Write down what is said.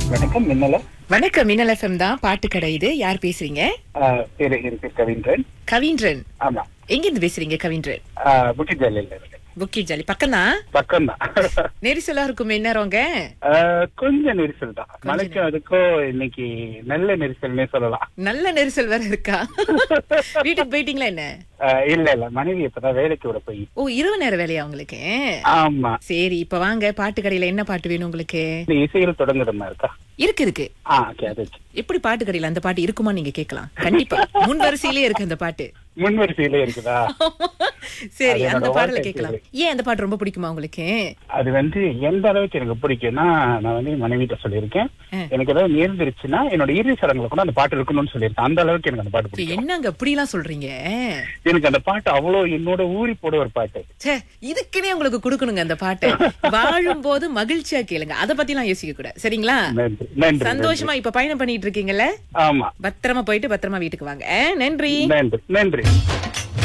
வணக்கம் மின்னல வணக்கம் மின்னல் எஃப்எம் தான் பாட்டு கடை இது யார் பேசுறீங்க ஆஹ் பேரு என் பேர் கவின்றன் கவின்றன் ஆமா எங்க இருந்து பேசுறீங்க கவின்றன் புட்டி ஜல்லியில் இருக்கேன் புக்கி ஜாலி பக்கம் தான் பக்கம் தான் நெரிசலா இருக்கும் என்னறவங்க கொஞ்சம் நெரிசல் தான் மழைக்கும் அதுக்கும் இன்னைக்கு நல்ல நெரிசல்னே சொல்லலாம் நல்ல நெரிசல் வேற இருக்கா வீட்டுக்கு போயிட்டீங்களா என்ன ஆஹ் இல்ல இல்ல மனைவி இப்பதான் வேலைக்கு விட போய் ஓ இரவு நேர வேலையா உங்களுக்கு ஆமா சரி இப்ப வாங்க பாட்டு கடையில என்ன பாட்டு வேணும் உங்களுக்கு இந்த இசையில் தொடங்குற மாதிரி இருக்கா இருக்கு இருக்கு ஆ ஓகே அது okay. எப்படி பாட்டு கடையில அந்த பாட்டு இருக்குமா நீங்க கேட்கலாம் கண்டிப்பா முன் வரிசையிலே இருக்கு அந்த பாட்டு முன் வரிசையிலே இருக்குதா சரி அது அந்த என்னோட பாடல வாழ்க்கை கேட்கலாம் ஏன் அந்த பாட்டு ரொம்ப பிடிக்குமா உங்களுக்கு அது வந்து எந்த அளவுக்கு எனக்கு பிடிக்கும்னா நான் வந்து என் மனைவிட்ட சொல்லியிருக்கேன் ஆ. எனக்கு ஏதாவது நேர்ந்துருச்சுன்னா என்னோட இறுதி சடங்குல கூட அந்த பாட்டு இருக்கணும்னு சொல்லியிருக்கேன் அந்த அளவுக்கு எனக்கு அந்த பாட்டு பிடிக்கும் என்னங்க அப்படிலாம் சொல்றீங்க எனக்கு அந்த பாட்டு அவ்வளவு என்னோட ஊறி போட ஒரு பாட்டு ச்சே இதுக்குன்னே உங்களுக்கு கொடுக்கணுங்க அந்த பாட்டை வாழும் போது மகிழ்ச்சியா கேளுங்க அத பத்தி எல்லாம் யோசிக்க கூடாது சரிங்களா நன்றி நன்றி சந்தோஷமா இப்ப பயணம் பண்ணிட்டு இருக்கீங்கல்ல ஆமா பத்திரமா போயிட்டு பத்திரமா வீட்டுக்கு வாங்க ஆ, நன்றி நன்றி நன்றி